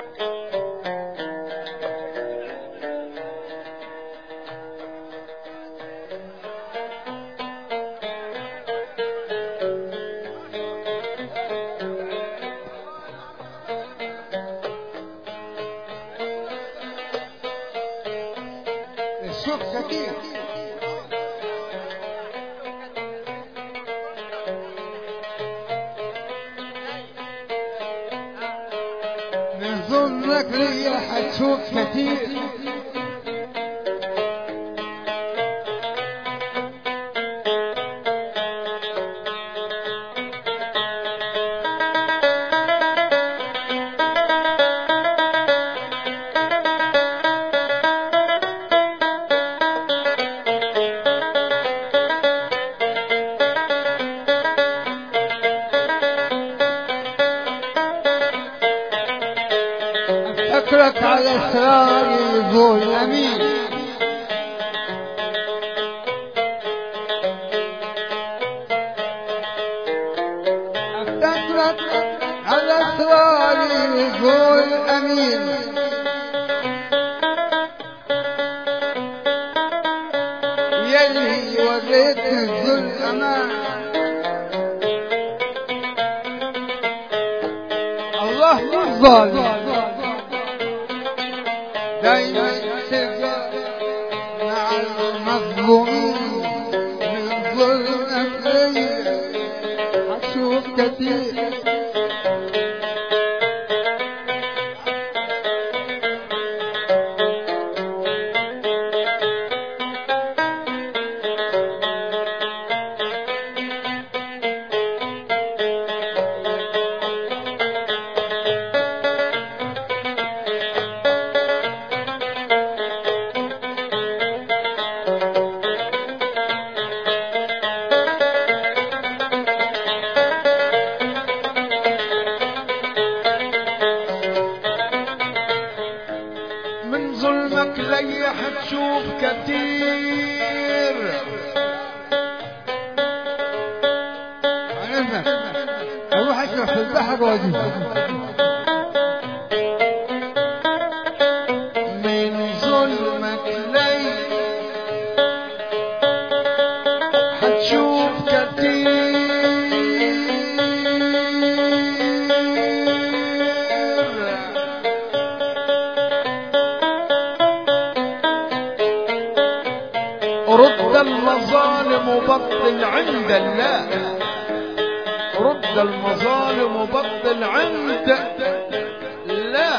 الشوق كتير من ظلك لي حتشوف كتير افتكرك على اسرار يقول امين افتكرك على اسرار يقول امين يلي وريت الذل امان الله مش ظالم دايما تبقى مع المظلومين من ظلمك ليا هتشوف كتير من ظلمك لي حتشوف كتير عرفنا اروح اشرب في البحر واجي من ظلمك لي حتشوف كتير رد المظالم وبطل عند الله رد المظالم وبطل عند الله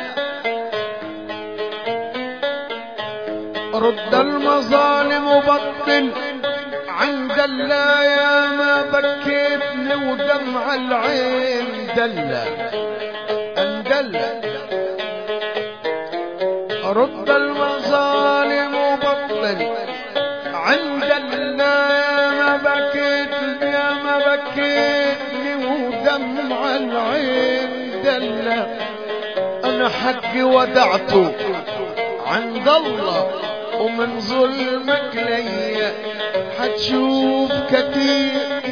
رد المظالم وبطل عند الله يا ما بكيتني ودمع العين دلة اندلة رد المظالم وبطل عند الله يا ما بكيت يا ما بكيتني ودمع العين دلة انا حقي ودعته عند الله ومن ظلمك ليا حتشوف كتير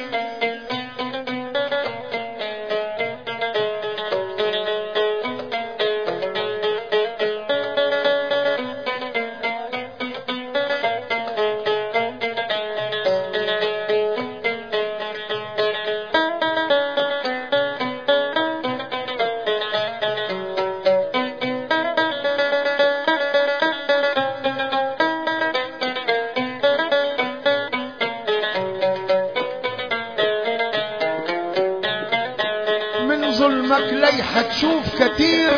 من ظلمك لي حتشوف كتير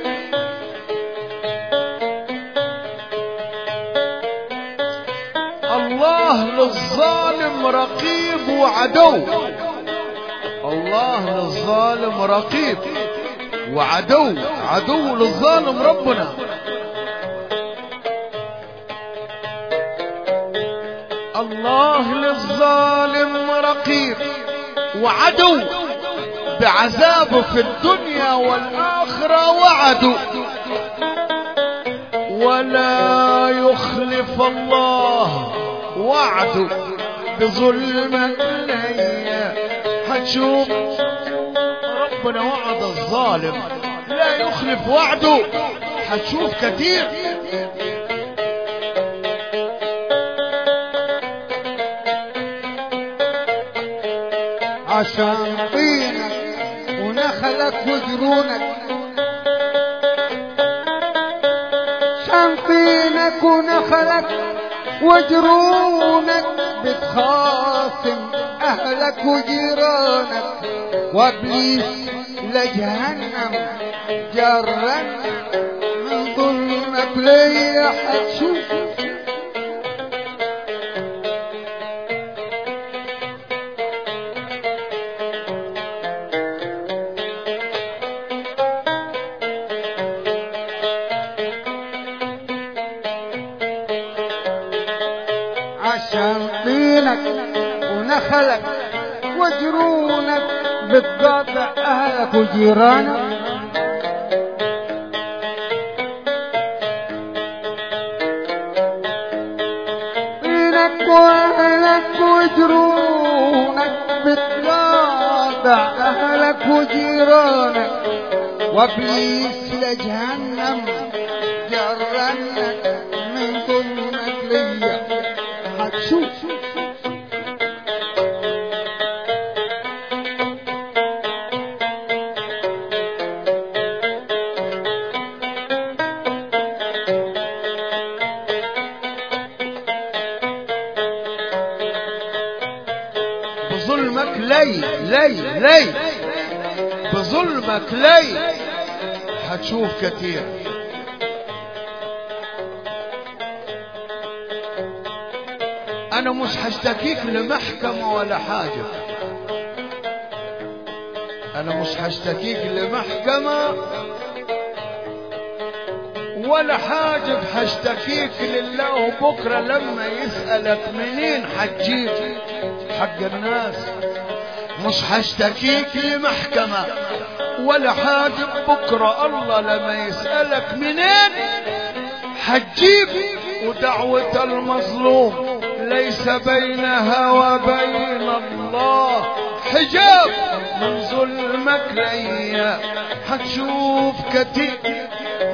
الله للظالم رقيب وعدو الله للظالم رقيب وعدو عدو للظالم ربنا الله للظالم رقيب وعدو بعذابه في الدنيا والآخرة وعدوا ولا يخلف الله وعده بظلم ليا هتشوف ربنا وعد الظالم لا لا يخلف وعده هتشوف كتير عشان طينك ونخلك وجرونك عشان طينك ونخلك وجرونك بتخاصم اهلك وجيرانك وابليس لجهنم جرنك من ظلمك ليا حتشوف عشان طينك ونخلك وجرونك بتقاطع اهلك وجيرانك طينك واهلك وجرونك بتقاطع اهلك وجيرانك وابليس لجهنم جرنك من ظلمك ليا هتشوف بظلمك لي لي لي بظلمك لي هتشوف كتير انا مش هشتكيك لمحكمة ولا حاجة انا مش هشتكيك لمحكمة ولا حاجة هشتكيك لله وبكرة لما يسألك منين حتجيب حق الناس مش هشتكيك لمحكمة ولا حاجة بكرة الله لما يسألك منين حتجيب ودعوة المظلوم ليس بينها وبين الله حجاب من ظلمك ليا حتشوف كتير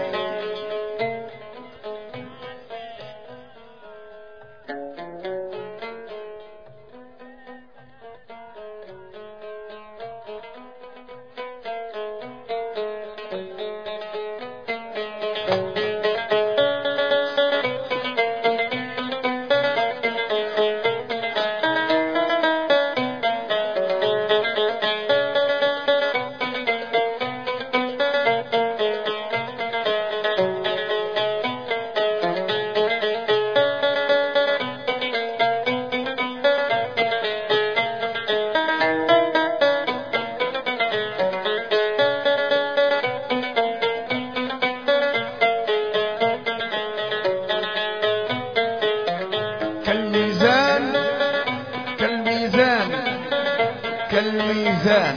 كالميزان كالميزان كالميزان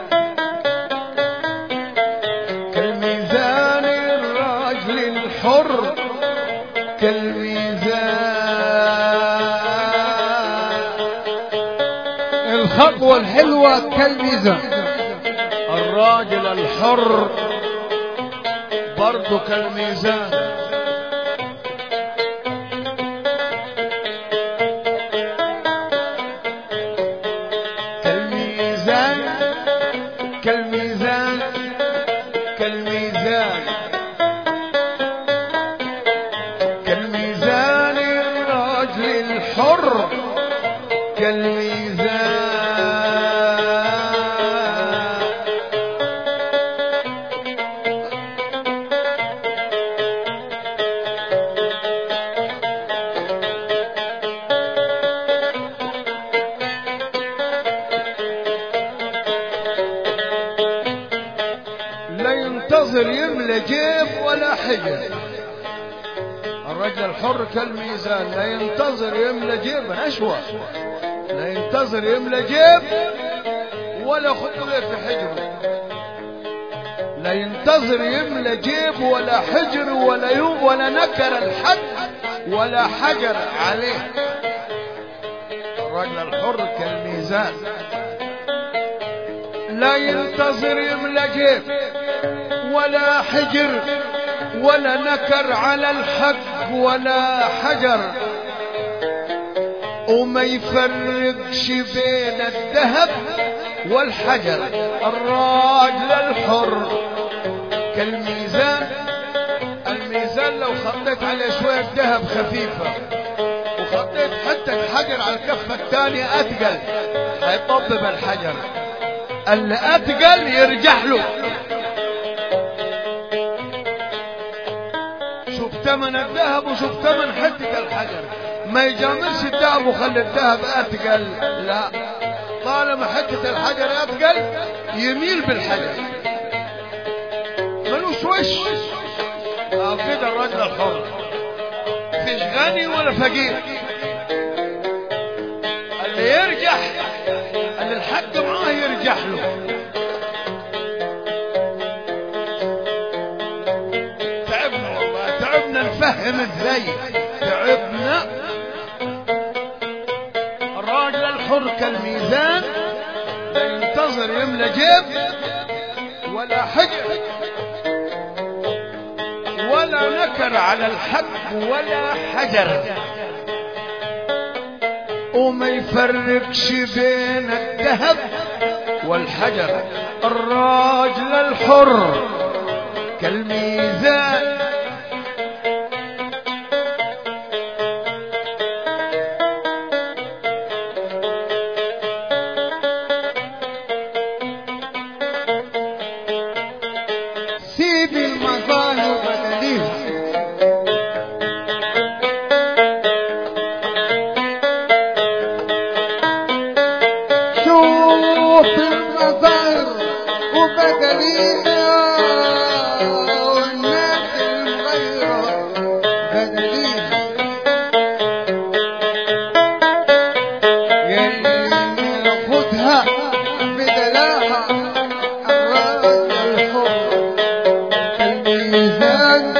كالميزان الراجل الحر كالميزان الخطوة الحلوة كالميزان الراجل الحر برضه كالميزان كالميزان كالميزان كالميزان كالميزان الراجل الحر كالميزان لا ينتظر يملى جيب ولا حجر الرجل الحر كالميزان لا ينتظر يملى جيب نشوة لا ينتظر يملى جيب ولا خطوة في حجره لا ينتظر يملى جيب ولا حجر ولا يوم ولا نكر الحد ولا حجر عليه الرجل الحر كالميزان لا ينتظر يملى جيب ولا حجر ولا نكر على الحق ولا حجر وما يفرقش بين الذهب والحجر الراجل الحر كالميزان الميزان لو خطيت عليه شوية ذهب خفيفة وخطيت حتة حجر على الكفة الثانية أثقل هيطبب الحجر اللي أثقل يرجح له شوف ثمن الذهب وشوف ثمن حتة الحجر ما يجاملش الذهب وخلي الذهب أثقل لا طالما حتة الحجر أثقل يميل بالحجر ملوش وش أو كده الرجل الحر فيش غني ولا فقير اللي يرجح اللي الحق معاه يرجح له تعبنا والله تعبنا نفهم ازاي تعبنا الراجل الحر كالميزان لا ينتظر يملى جيب ولا حجر ولا نكر على الحق ولا حجر وما يفرقش بين الذهب والحجر الراجل الحر كالميزان سيب المظاهر بدليها شوف المظاهر وبدليها والناس المغيرة بدليها يلي ناخدها بدلاها الراجل الحر الميزان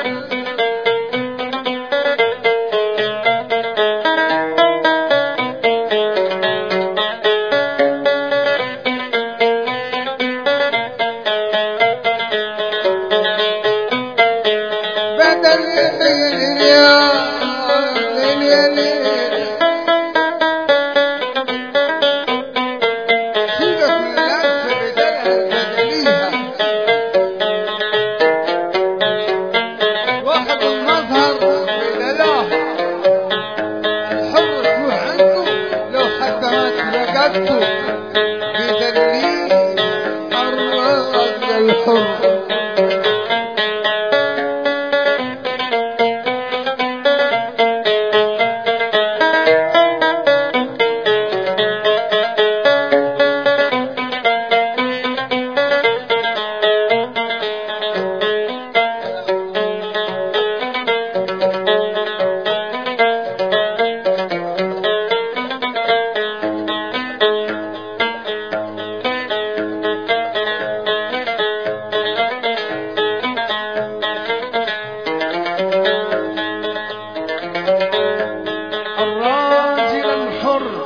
بدل ليل يا ليل يا ليل سيبك من الألف بدلها بدليها واحد المظهر بدلاه الحر تروح عنده لو حتى ما تلقته بدليل الراجل الحر الراجل الحر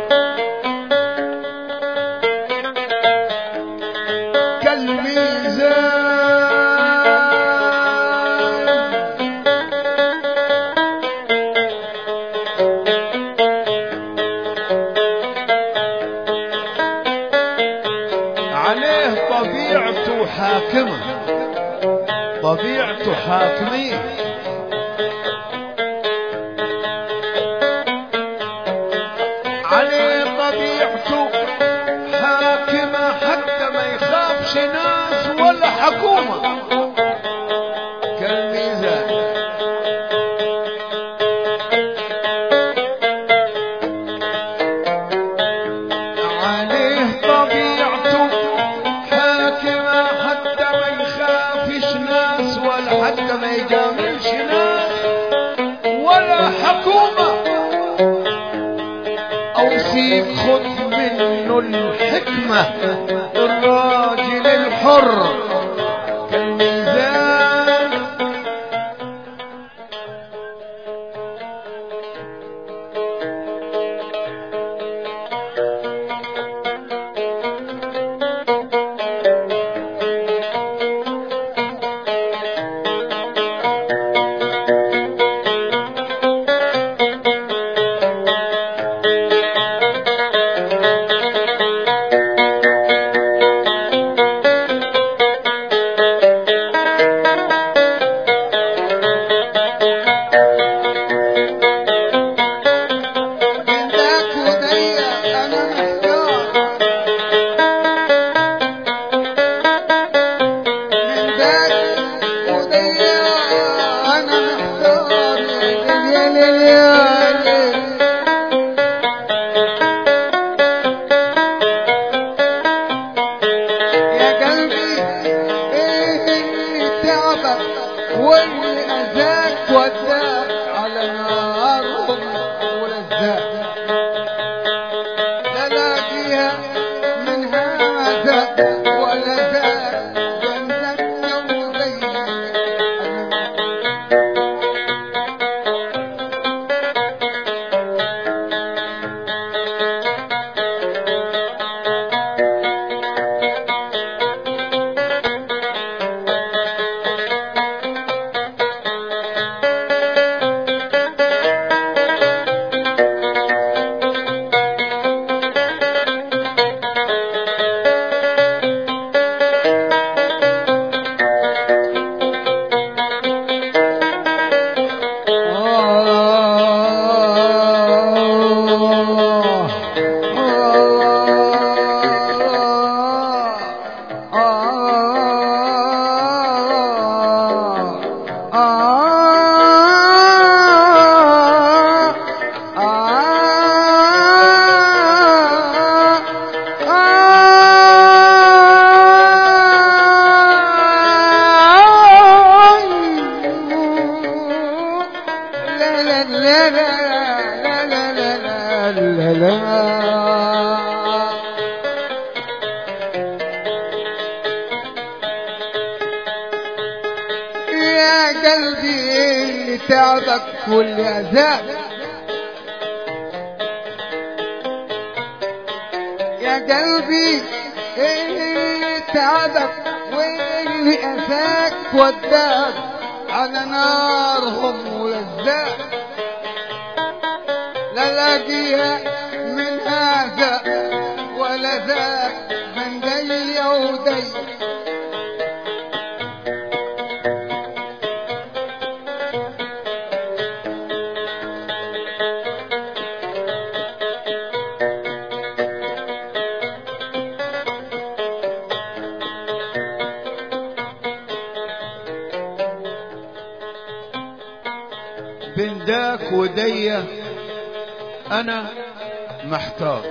كالميزان عليه طبيعته حاكمة طبيعته حاكمية عليه طبيعته حاكمة حتى ما يخافش ناس ولا حكومة كالميزان عليه طبيعته حاكمة حتى ما يخافش ناس ولا حتى ما يجاملش ناس ولا حكومة أوصيك خذ منه الحكمة الراجل الحر كالميزان تعبك واللي اذاك وداك على نارهم ولذاك لا لاقيها من هذا ولا ذاك جنتنا وزيك لا لا لا لا لا لا لا لا لا يا قلبي اللي تعبك واللي أذاك يا قلبي اللي تعبك واللي أذاك وداك على نارهم ولذاك لا لاقيها من هذا ولا ذاك من دي ودي بين داك ودي انا محتار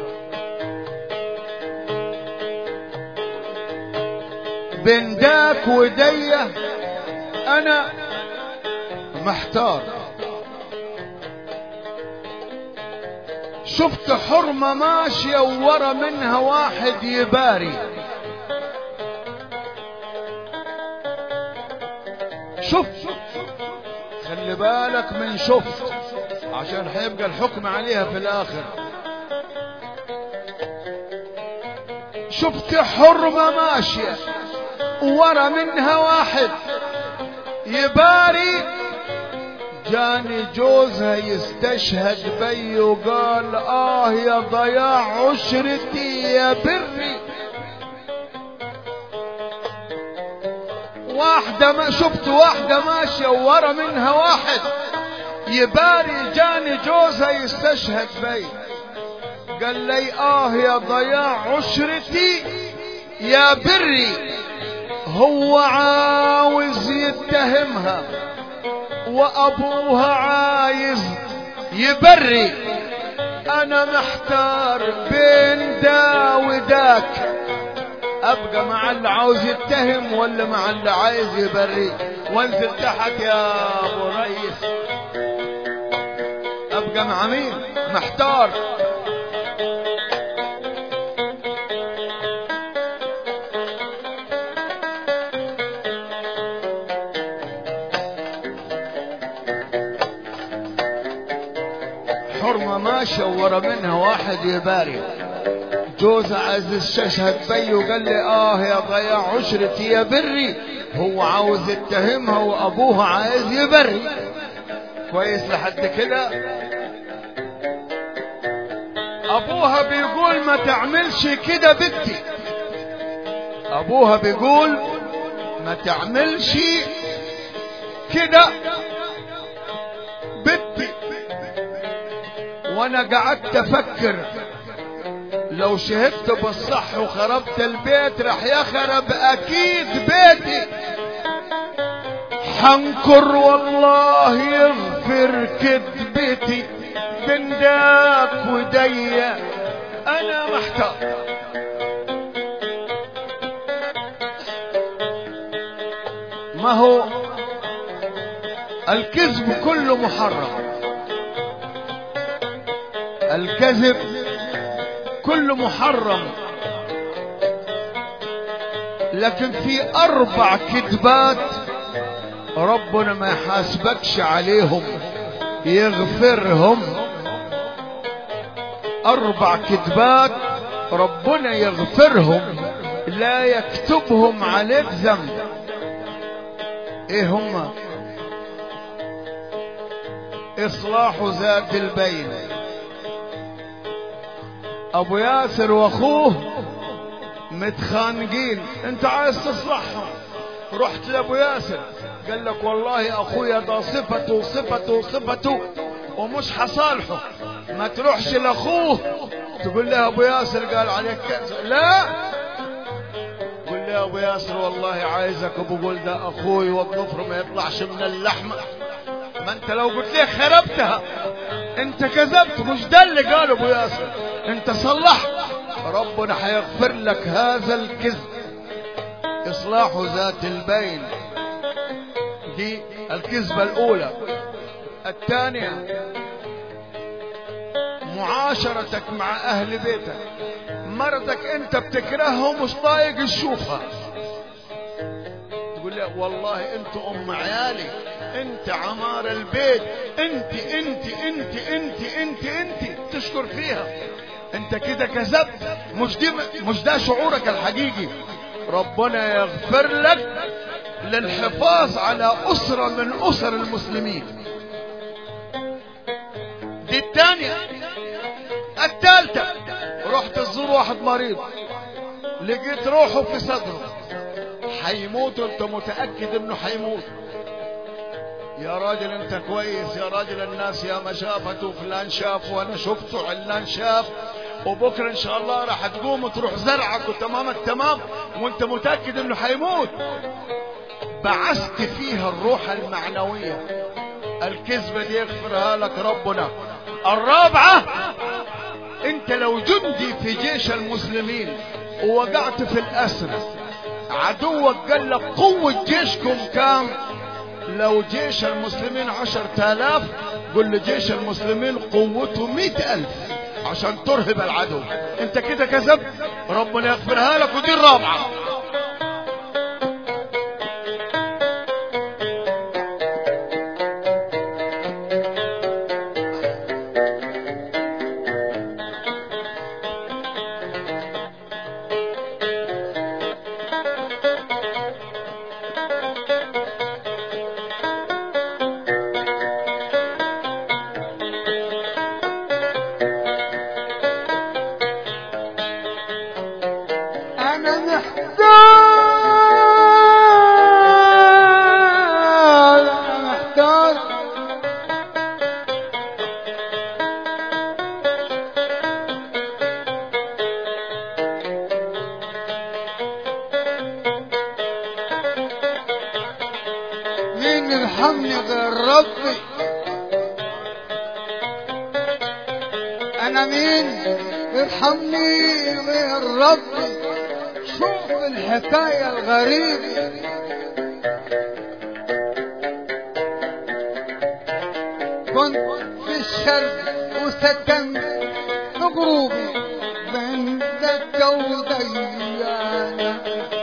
بين داك ودي انا محتار شفت حرمة ماشية وورا منها واحد يباري شوف خلي بالك من شفت عشان هيبقى الحكم عليها في الاخر شفت حرمة ماشية ورا منها واحد يباري جاني جوزها يستشهد بي وقال اه يا ضياع عشرتي يا بري واحدة ما شفت واحدة ماشية ورا منها واحد يباري جاني جوزها يستشهد بي قال لي اه يا ضياع عشرتي يا بري هو عاوز يتهمها وابوها عايز يبري انا محتار بين دا وداك ابقى مع اللي عاوز يتهم ولا مع اللي عايز يبري وانزل تحت يا ابو ريس ابقى مع مين محتار حرمة ماشية ورا منها واحد يباري جوز عايز الششهد بي وقال لي اه يا ضياع عشرتي يا بري هو عاوز يتهمها وابوها عايز يبري كويس لحد كده ابوها بيقول ما تعملش كده بنتي ابوها بيقول ما تعملش كده بنتي وانا قعدت افكر لو شهدت بالصح وخربت البيت رح يخرب اكيد بيتي حنكر والله يغفر كذبتي بنداك ودي انا محتار ما هو الكذب كله محرم الكذب كله محرم لكن في اربع كذبات ربنا ما يحاسبكش عليهم يغفرهم اربع كذبات ربنا يغفرهم لا يكتبهم عليك ذنب ايه هما اصلاح ذات البين ابو ياسر واخوه متخانقين انت عايز تصلحهم رحت لابو ياسر قال لك والله اخويا ده صفته صفته صفته ومش حصالحه ما تروحش لاخوه تقول له ابو ياسر قال عليك كذا لا قل له ابو ياسر والله عايزك ابو قول ده اخوي والضفر ما يطلعش من اللحمه ما انت لو قلت لي خربتها انت كذبت مش ده اللي قال ابو ياسر انت صلحت ربنا هيغفر لك هذا الكذب اصلاح ذات البين دي الكذبة الاولى الثانية معاشرتك مع اهل بيتك مرتك انت بتكرههم مش طايق تشوفها تقول لي والله انت ام عيالي انت عمار البيت انت انت انت انت انت انت تشكر فيها انت كده كذبت مش دي مش ده شعورك الحقيقي ربنا يغفر لك للحفاظ على أسرة من أسر المسلمين دي الثانية الثالثة رحت تزور واحد مريض لقيت روحه في صدره حيموت انت متأكد انه حيموت يا راجل انت كويس يا راجل الناس يا ما شافته فلان شاف وانا شفته علان شاف وبكره ان شاء الله راح تقوم وتروح زرعك وتمام التمام وانت متاكد انه حيموت بعثت فيها الروح المعنويه الكذبه دي يغفرها لك ربنا الرابعه انت لو جندي في جيش المسلمين ووقعت في الاسر عدوك قال لك قوه جيشكم كام لو جيش المسلمين عشر تالاف قل لجيش المسلمين قوته مئة ألف عشان ترهب العدو انت كده كذبت ربنا يغفرها لك ودي الرابعة انا محتاج انا محتاج مين يرحمني غير ربي انا مين يرحمني غير ربي شوف الحكاية الغريبة كنت في الشرق وسكنت في غروبي بين دكة وديانة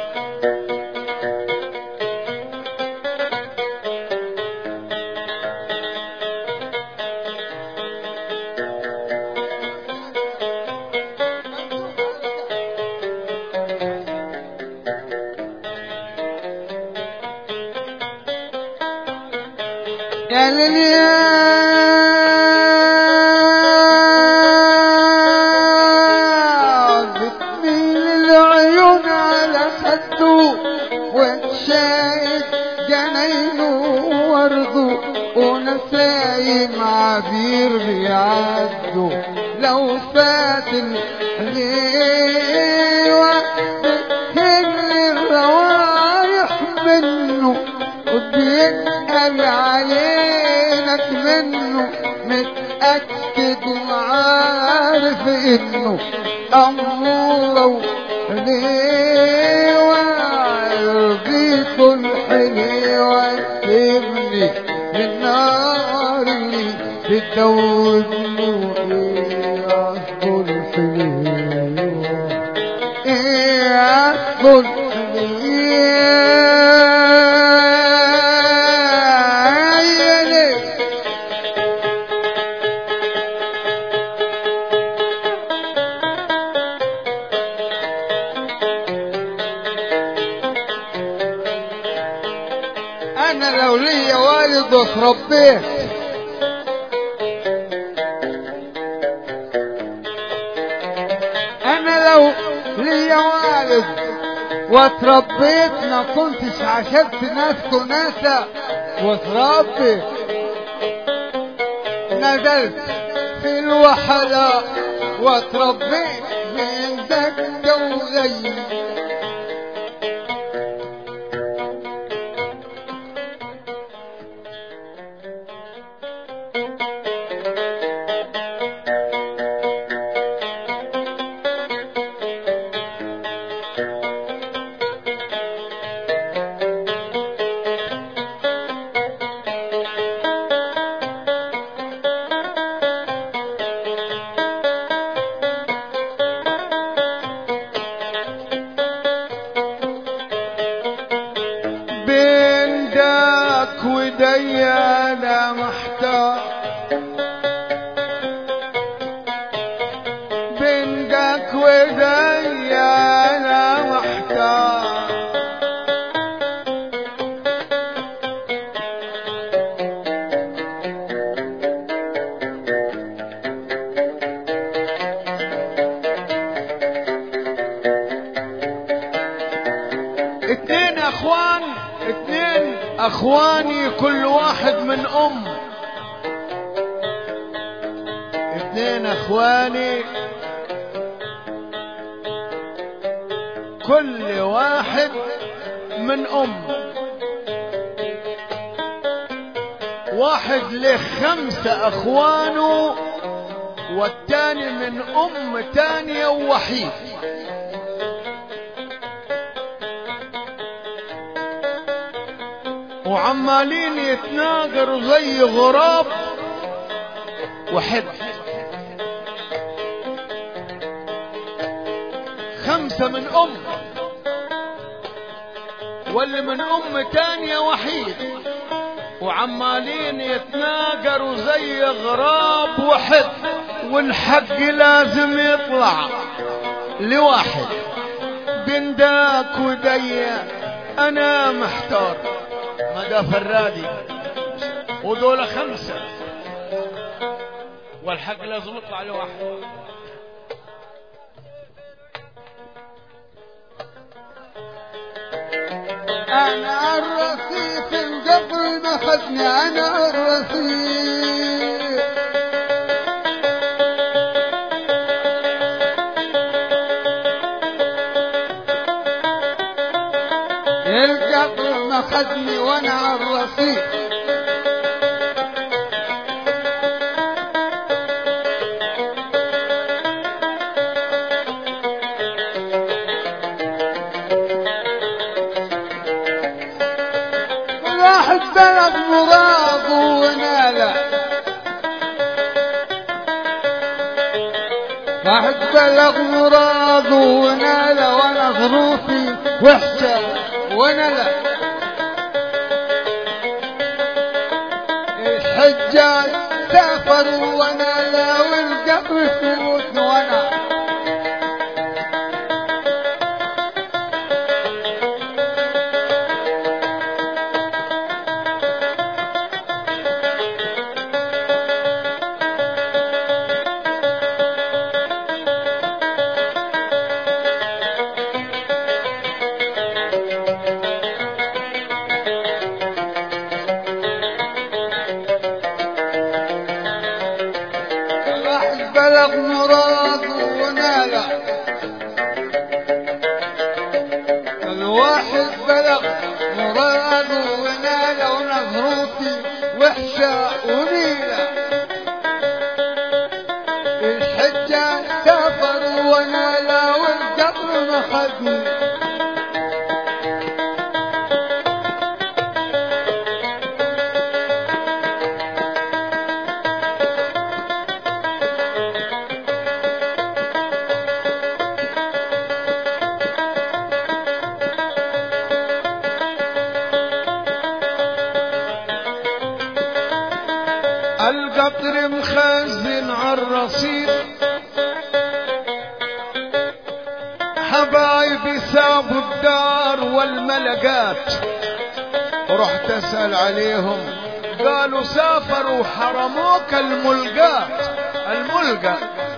يا لليا بتميل العيون على خده وتشاهد جنينه وورده ونسايم عبير بيعدوا لو فات الغيوة بتهل الروايح منه وبيسأل علينك منه متأكد وعارف انه أموره ليه ويرضيك الحليوة اللي للنار اللي بتدوبني وإيه أصبر حلوة إيه أصبر حلوة انا لو ليا والد وتربيت انا لو ليا والد وتربيت ما كنتش عشرت ناس كناسة وتربي نزلت في الوحدة وتربيت من دكة وغير بين داك ودي انا محتار بين داك ودي انا محتار اتنين اخوان اتنين اخواني كل واحد من ام اتنين اخواني كل واحد من ام واحد له خمسة اخوانه والتاني من ام تانية ووحيد وعمالين يتناقروا زي غراب وحد خمسة من أم واللي من أم تانية وحيد وعمالين يتناقروا زي غراب وحد والحق لازم يطلع لواحد بين داك ودي أنا محتار مدى فرادي ودول خمسة والحق لازم يطلع لواحد انا الرصيف قبل ما خدني انا الرصيف القبر ما خدني وانا على الرصيف الواحد بلغ مراده وناله واحد بلغ مراده وناله وانا ظروفي وحشه وانا لا الحجاج سافروا وانا لا والقبر في موت وانا الواحد بلغ مراده وناله الواحد بلغ مراده وناله ونظروتي وحشة ونيلة الحجة سافر وناله والقبر ما خدني القطر مخزن عالرصيف حبايبي سابوا الدار والملقات رحت اسال عليهم قالوا سافروا حرموك الملقات الملقى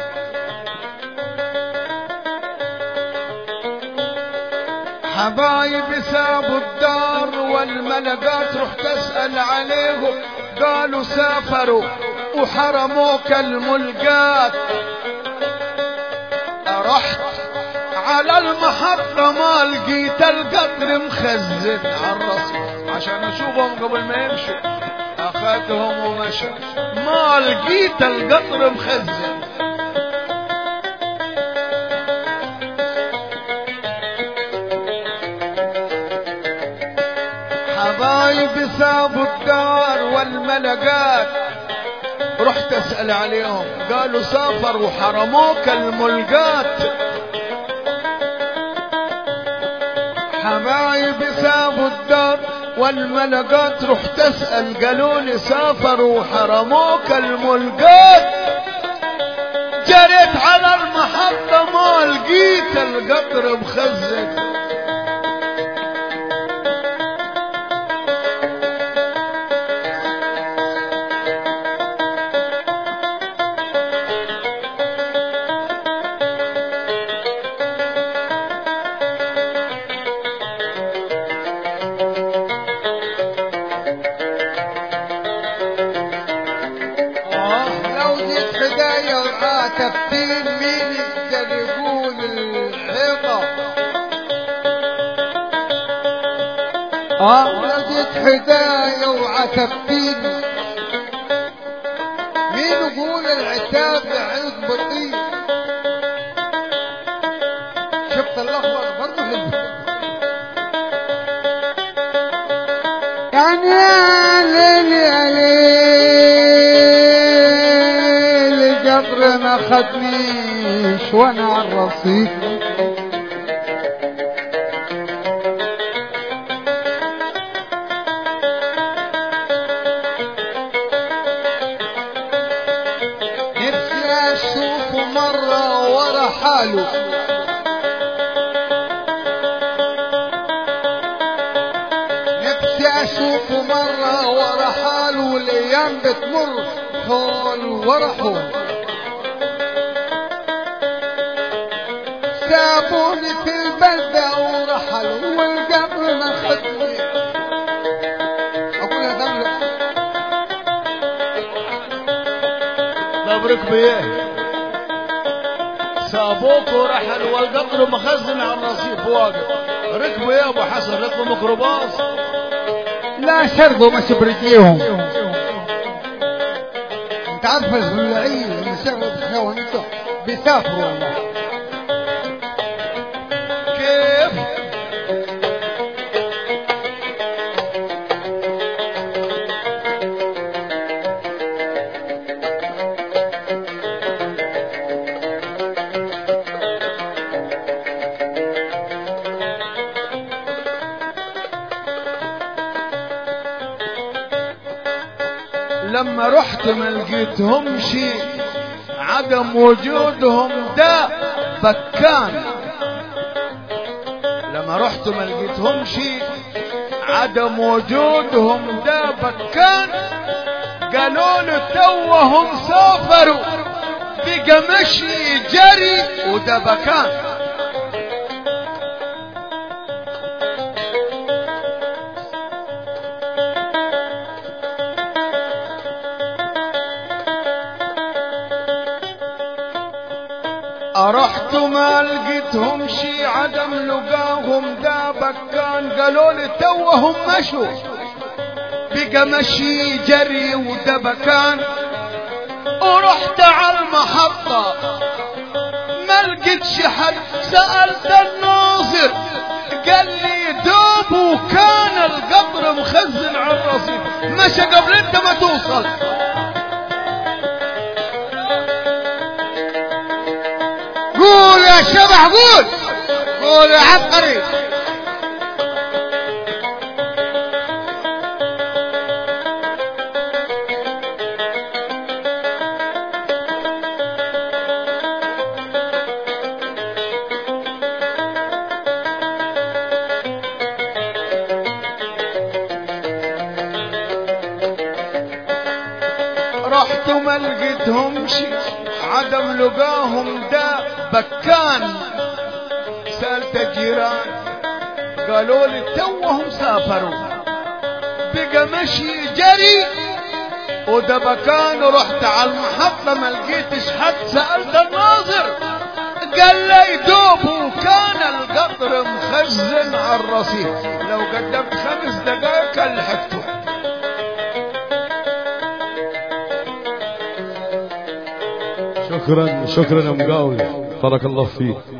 حبايبي سابوا الدار والملقات رحت اسال عليهم قالوا سافروا وحرموك الملقات رحت على المحطة ما لقيت القطر مخزن على الرصيف عشان اشوفهم قبل ما يمشوا اخذتهم ومشى ما لقيت القطر مخزن حبايبي سابوا الدار والملقات رحت اسال عليهم قالوا سافروا وحرموك الملقات حبايبي سابوا الدار والملقات رحت اسال قالوا لي سافروا وحرموك الملقات جريت على المحطة ما لقيت القطر مخزن لو جيت حدايا وعاتبتين مين يقدر يقول الحيطة اه لو جيت حدايا وعاتبتين مين يقول العتاب عند بطيء شفت الاخضر برضه في البيت. يعني يا ليل يا ليل القطر ما خدنيش وانا على الرصيف نفسي اشوفه مرة ورا حاله نفسي اشوفه مرة ورا حاله والايام بتمر حول ورا حول سابوني في البلدة ورحلوا والقبر ما خدني اقول هذا طب ركبوا ايه سابوك ورحل والقطر مخزن على الرصيف واقف ركبوا ايه يا ابو حسن ركبوا ميكروباص لا شربوا مش برجليهم انت عارف الزلاعيين اللي شغلوا بحيوانات بيسافروا والله كيف لما رحت ما لقيتهمش عدم وجودهم ده بكان لما رحت ما لقيتهمش عدم وجودهم ده بكان قالوا له توهم سافروا بقى مشي جري وده بكان رحت ما لقيتهم شي عدم لقاهم ده بكان قالوا لي توهم مشوا بقى مشي جري وده بكان ورحت على المحطة ما لقيتش حد سألت الناظر قال لي دوب وكان القبر مخزن على الرصيف مشى قبل انت ما توصل قول يا شبح قول قول يا عبقري سألته ما لقيتهمش عدم لقاهم ده بكان سألت الجيران قالوا لي توهم سافروا بقى مشي جري وده بكان رحت على المحطة ما لقيتش حد سألت الناظر قال لي دوب وكان القطر مخزن على الرصيف لو قدمت خمس دقائق لحقته شكرا شكرا يا مقاول بارك الله فيك